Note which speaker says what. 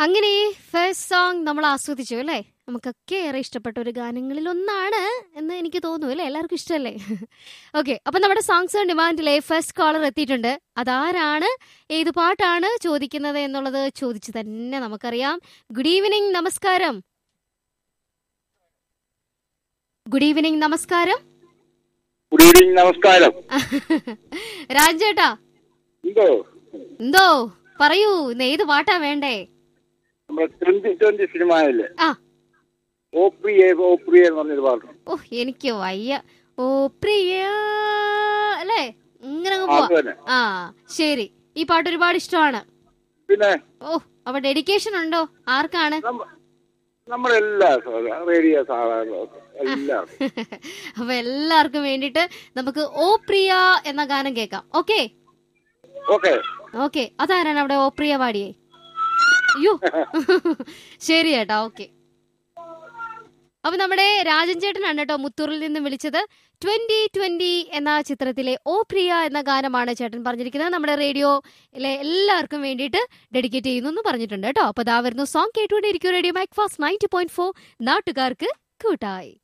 Speaker 1: അങ്ങനെ first song നമ്മൾ ആസ്വദിച്ചു അല്ലേ നമുക്കൊക്കെ ഏറെ ഇഷ്ടപ്പെട്ട ഒരു ഗാനങ്ങളിൽ ഒന്നാണ് എന്ന് എനിക്ക് തോന്നുന്നു അല്ലേ എല്ലാവർക്കും ഇഷ്ടമല്ലേ ഓക്കെ അപ്പൊ നമ്മുടെ സോങ്സ് ഡിമാൻഡിലെ ഫസ്റ്റ് കോളർ എത്തിയിട്ടുണ്ട് അതാരാണ് ഏത് പാട്ടാണ് ചോദിക്കുന്നത് എന്നുള്ളത് ചോദിച്ചു തന്നെ നമുക്കറിയാം ഗുഡ് ഈവനിങ് നമസ്കാരം ഗുഡ് ഈവനിങ് നമസ്കാരം
Speaker 2: ഗുഡ് ഈവനിങ് നമസ്കാരം
Speaker 1: രാജേട്ടാ
Speaker 2: എന്തോ
Speaker 1: എന്തോ പറയൂ ഇന്ന് ഏത് പാട്ടാ വേണ്ടേ
Speaker 2: നമ്മുടെ ട്വന്റി ട്വന്റി സിനിമയില്
Speaker 1: ആ
Speaker 2: ഓ പ്രിയ ഓ പ്രിയ എന്ന് പറഞ്ഞൊരു പാട്ട്
Speaker 1: ഓ എനിക്ക് വയ്യ ഓ പ്രിയ അല്ലേ ഇങ്ങനെ അങ്ങ്
Speaker 2: ആ,
Speaker 1: പോവാ
Speaker 2: അത് തന്നെ
Speaker 1: ആ ശരി ഈ പാട്ട് ഒരുപാട് ഇഷ്ടമാണ്
Speaker 2: പിന്നെ
Speaker 1: ഓ അപ്പൊ ഡെഡിക്കേഷൻ ഉണ്ടോ ആർക്കാണ്
Speaker 2: നമ്മ- നമ്മുടെ എല്ലാ റേഡിയോ സാധാരണ എല്ലാം
Speaker 1: അപ്പൊ എല്ലാവർക്കും വേണ്ടിട്ട് നമുക്ക് ഓ പ്രിയ എന്ന ഗാനം കേൾക്കാം ഓക്കെ
Speaker 2: ഓക്കെ
Speaker 1: ഓക്കെ അതാരാണ് അവിടെ ഓ പ്രിയ പാടിയേ അയ്യോ ശരി ചേട്ടാ ഓക്കെ അപ്പൊ നമ്മുടെ രാജൻ ചേട്ടനാണ് കേട്ടോ മുത്തൂറിൽ നിന്ന് വിളിച്ചത് ട്വന്റി ട്വന്റി എന്ന ചിത്രത്തിലെ ഓ പ്രിയ എന്ന ഗാനമാണ് ചേട്ടൻ പറഞ്ഞിരിക്കുന്നത് നമ്മുടെ റേഡിയോയിലെ എല്ലാവർക്കും വേണ്ടിയിട്ട് ഡെഡിക്കേറ്റ് ചെയ്യുന്നു എന്ന് പറഞ്ഞിട്ടുണ്ട് കേട്ടോ അപ്പൊ ദാ വരുന്നു സോങ് കേട്ടുകൊണ്ടിരിക്കും radio mike fast ninety point four നാട്ടുകാർക്ക് കൂട്ടായി